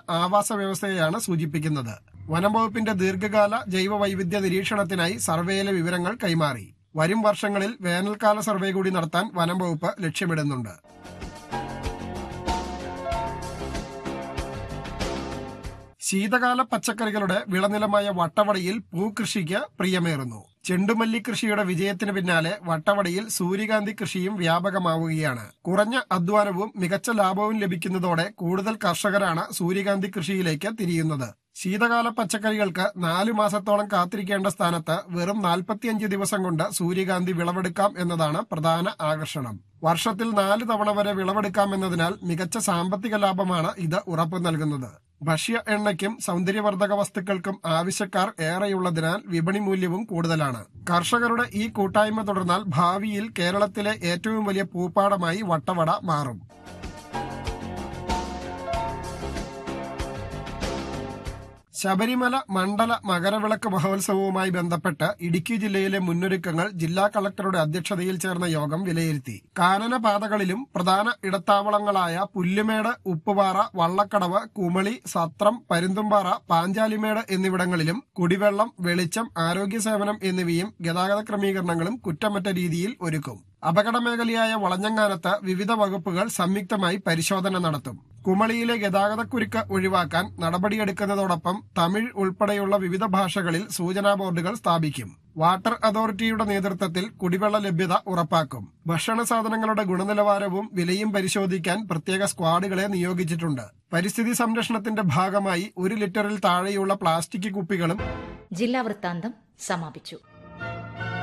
ആവാസ വ്യവസ്ഥയെയാണ് സൂചിപ്പിക്കുന്നത് വനം വകുപ്പിന്റെ ദീർഘകാല ജൈവ വൈവിധ്യ നിരീക്ഷണത്തിനായി സർവേയിലെ വിവരങ്ങൾ കൈമാറി വരും വർഷങ്ങളിൽ വേനൽക്കാല സർവേ കൂടി നടത്താൻ വനം വകുപ്പ് ലക്ഷ്യമിടുന്നുണ്ട് ശീതകാല പച്ചക്കറികളുടെ വിളനിലമായ വട്ടവടയിൽ പൂകൃഷിക്ക് പ്രിയമേറുന്നു ചെണ്ടുമല്ലി കൃഷിയുടെ വിജയത്തിന് പിന്നാലെ വട്ടവടയിൽ സൂര്യകാന്തി കൃഷിയും വ്യാപകമാവുകയാണ് കുറഞ്ഞ അധ്വാനവും മികച്ച ലാഭവും ലഭിക്കുന്നതോടെ കൂടുതൽ കർഷകരാണ് സൂര്യകാന്തി കൃഷിയിലേക്ക് തിരിയുന്നത് ശീതകാല പച്ചക്കറികൾക്ക് നാലു മാസത്തോളം കാത്തിരിക്കേണ്ട സ്ഥാനത്ത് വെറും നാൽപ്പത്തിയഞ്ച് ദിവസം കൊണ്ട് സൂര്യകാന്തി വിളവെടുക്കാം എന്നതാണ് പ്രധാന ആകർഷണം വർഷത്തിൽ നാല് തവണ വരെ വിളവെടുക്കാം എന്നതിനാൽ മികച്ച സാമ്പത്തിക ലാഭമാണ് ഇത് ഉറപ്പു നൽകുന്നത് ഭക്ഷ്യ എണ്ണയ്ക്കും സൗന്ദര്യവർദ്ധക വസ്തുക്കൾക്കും ആവശ്യക്കാർ ഏറെയുള്ളതിനാൽ വിപണി മൂല്യവും കൂടുതലാണ് കർഷകരുടെ ഈ കൂട്ടായ്മ തുടർന്നാൽ ഭാവിയിൽ കേരളത്തിലെ ഏറ്റവും വലിയ പൂപ്പാടമായി വട്ടവട മാറും ശബരിമല മണ്ഡല മകരവിളക്ക് മഹോത്സവവുമായി ബന്ധപ്പെട്ട് ഇടുക്കി ജില്ലയിലെ മുന്നൊരുക്കങ്ങൾ ജില്ലാ കളക്ടറുടെ അധ്യക്ഷതയിൽ ചേർന്ന യോഗം വിലയിരുത്തി കാനന പാതകളിലും പ്രധാന ഇടത്താവളങ്ങളായ പുല്ലുമേട് ഉപ്പുപാറ വള്ളക്കടവ് കുമളി സത്രം പരുന്തുംപാറ പാഞ്ചാലിമേട് എന്നിവിടങ്ങളിലും കുടിവെള്ളം വെളിച്ചം ആരോഗ്യ സേവനം എന്നിവയും ഗതാഗത ക്രമീകരണങ്ങളും കുറ്റമറ്റ രീതിയിൽ ഒരുക്കും അപകട മേഖലയായ വളഞ്ഞങ്ങാനത്ത് വിവിധ വകുപ്പുകൾ സംയുക്തമായി പരിശോധന നടത്തും കുമളിയിലെ ഗതാഗതക്കുരുക്ക് ഒഴിവാക്കാൻ നടപടിയെടുക്കുന്നതോടൊപ്പം തമിഴ് ഉൾപ്പെടെയുള്ള വിവിധ ഭാഷകളിൽ സൂചനാ ബോർഡുകൾ സ്ഥാപിക്കും വാട്ടർ അതോറിറ്റിയുടെ നേതൃത്വത്തിൽ കുടിവെള്ള ലഭ്യത ഉറപ്പാക്കും ഭക്ഷണ സാധനങ്ങളുടെ ഗുണനിലവാരവും വിലയും പരിശോധിക്കാൻ പ്രത്യേക സ്ക്വാഡുകളെ നിയോഗിച്ചിട്ടുണ്ട് പരിസ്ഥിതി സംരക്ഷണത്തിന്റെ ഭാഗമായി ഒരു ലിറ്ററിൽ താഴെയുള്ള പ്ലാസ്റ്റിക് കുപ്പികളും ജില്ലാ വൃത്താന്തം സമാപിച്ചു